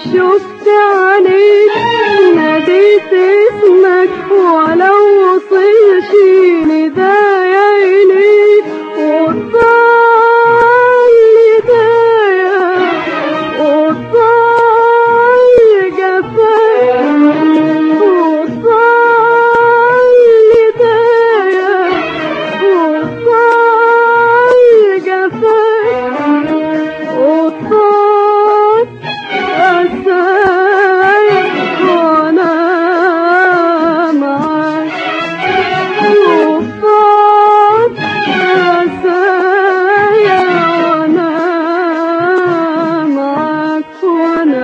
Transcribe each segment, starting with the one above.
شفت عينيك ناديت اسمك ولو وصلش ندايا إليك وطال ندايا وطال جفاك وطال ندايا وطال جفاك وطال أسايا وأنا معاك وطال أسايا وأنا معاك وأنا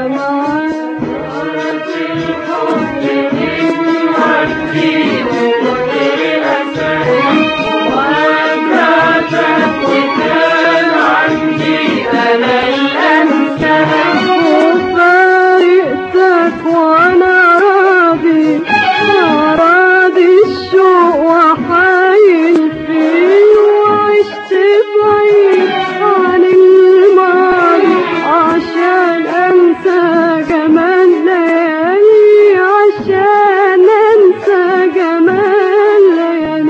وفارقتك وانا راضي راضي الشوق وحايل فيه وعشت بعيد عن الماضي عشان انسى جمال ليالي عشان انسى جمال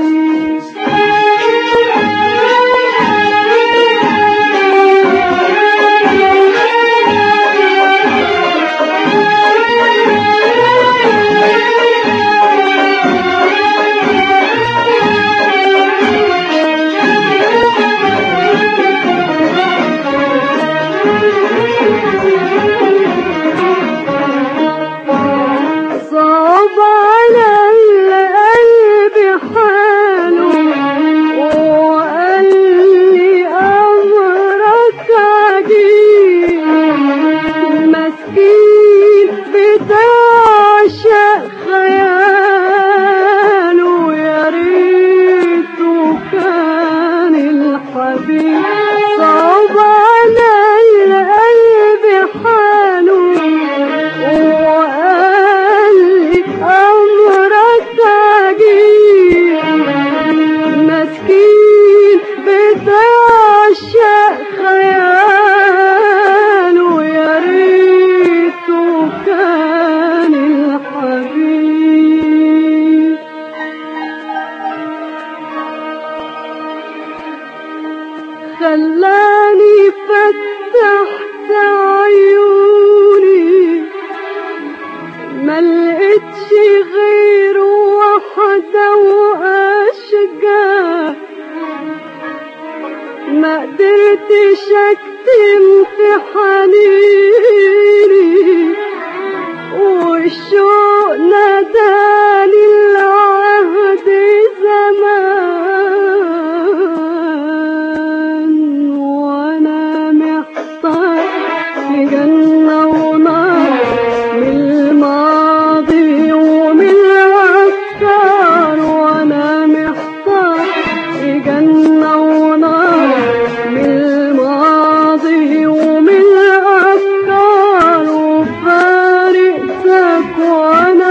صعب على القلب حاله وقال لي أمرك عجيب مسكين بتعشق خياله يا ريته كان الحبيب صعب على القلب حاله وقال لي أمرك عجيب مسكين بتعشق خياله يا ريته كان الحبيب خلاني فتحت عيوني ما لقيتش غيره وحده واشجع ما قدرتش اكتم في حنيني والشوق ناداني العهد زمان وانا محتار في جنة ونار من الماضي ومن الأفكار وانا محتار في جنة ونار من الماضي ومن الأفكار وفارقتك وانا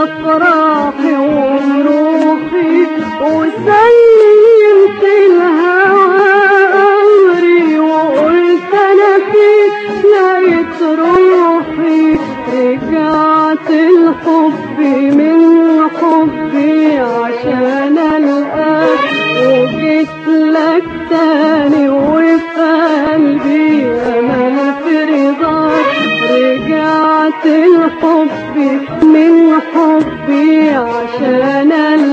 أفراحي وروحي وسلمت الهوى أمري وقلت أنا فيك لقيت روحي رجعت الحب من حبي عشان ألقاك وجيت لك تاني وفي قلبي أمل في رضاك رجعت الحب من حبي عشان ألقاك